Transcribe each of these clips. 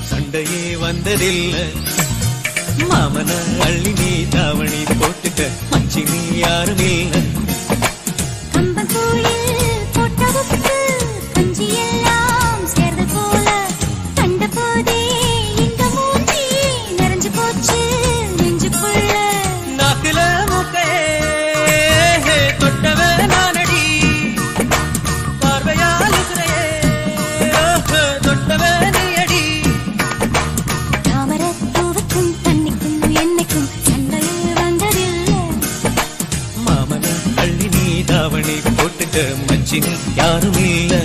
சண்டையே வந்ததில்லை மாமன அள்ளி நீ தாவணி போட்டுக்க மச்சி நீ யாரும் இல்லை கம்பங்கூழில் போட்ட உப்பு, கஞ்சி எல்லாம் சேர்ந்து போல கண்ட போதே இந்த மூஞ்சி நிறைஞ்சு போச்சு நெஞ்சுக்குள்ள நாக்குல மூக்கே தொட்டவ நானடி பார்வையால் உசுரையே தொட்டவ நீயடி தாமரப் பூவுக்கும் தண்ணிக்கும் என்னைக்கும் சண்டையே வந்ததில்லை மாமன அள்ளி நீ தாவணி போட்டுக்க மச்சி நீ யாரும் இல்லை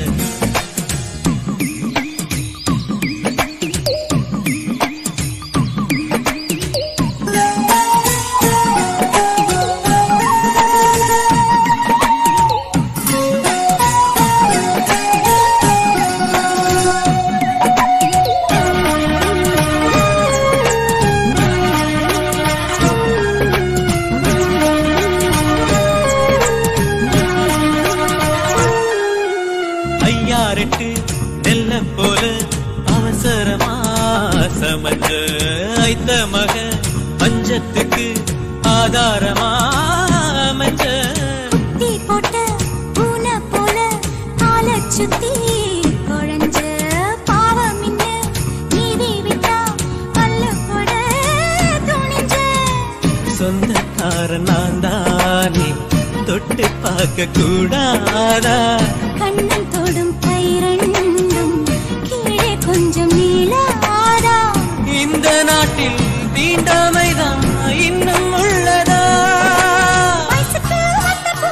ஐயாரெட்டு நெல்ல போல அவசரமா சமஞ்ச ஐத்த மக பஞ்சத்துக்கு ஆதாரமா அமைஞ்ச தீ போட்ட பூனை போல காலைச் சுத்தி குழஞ்ச பாவம் இன்ன நீதி விட்டா பல்லு போட துணிஞ்ச சொந்தக்காரன் நான் தானே தொட்டு பார்க்க கூடாதா கண்ணன் தொடும் கை ரெண்டும் கீழே கொஞ்சம் நீளாதா இந்த நாட்டில் தீண்டாமைதான் இன்னும் உள்ளதா வயசுக்கு வந்த பூ,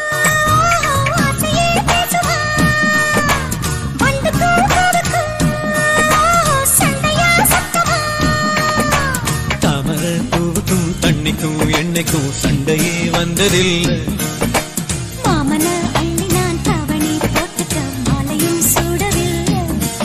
ஆசையே பேசுவா. வண்டுக்கும் பூவுக்கும், சண்டையா சத்தமா. தாமர பூவுக்கும் தண்ணிக்கும் எண்ணெய்க்கும் சண்டையே வந்ததில்லை மாமன அள்ளி நான் தவணி போட்டுட்ட மாலையும் சூடவில்லை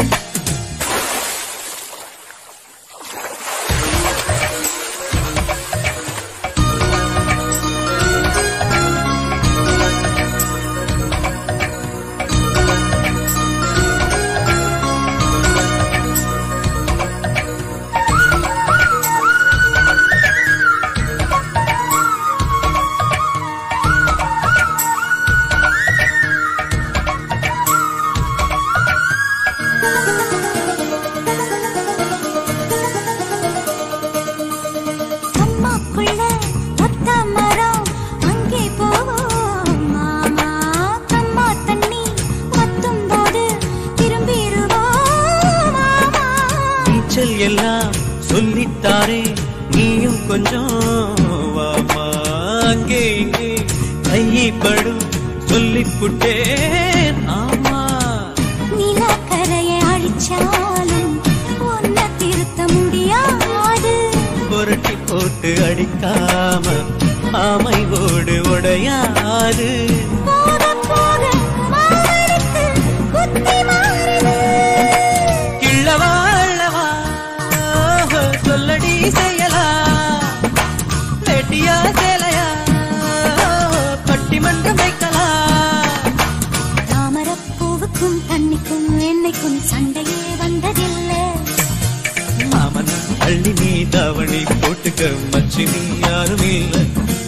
அம்மாக்குள்ள ஒத்த மரம் அங்கே போவோம் மாமா அம்மா தண்ணி வத்தும் போது திரும்பிடுவோம் மாமா நீச்சல் எல்லாம் சொல்லித்தாரே நீயும் கொஞ்சம் வாமா அங்கே இங்கே கைப்படும் சொல்லிப்புட்டேன் ஆமா நிலக்கரையை அழிச்சாலும் உன்னை திருத்த முடியாது புரட்டி போட்டு அடிக்காம ஆமை ஓடு உடையாது போக போக மாறுக்கு புத்தி மாறுது கிள்ளவா அள்ளவா சொல்லடி செய்யலா வெட்டியா சேலையா பட்டிமன்றம் வைக்கலாம் தாமரப் பூவுக்கும் தண்ணிக்கும் என்னைக்கும் சண்டையே வந்ததில்லை மாமன் அள்ளி நீ தாவணி போட்டுக்க மச்சி நீ யாரும் இல்லை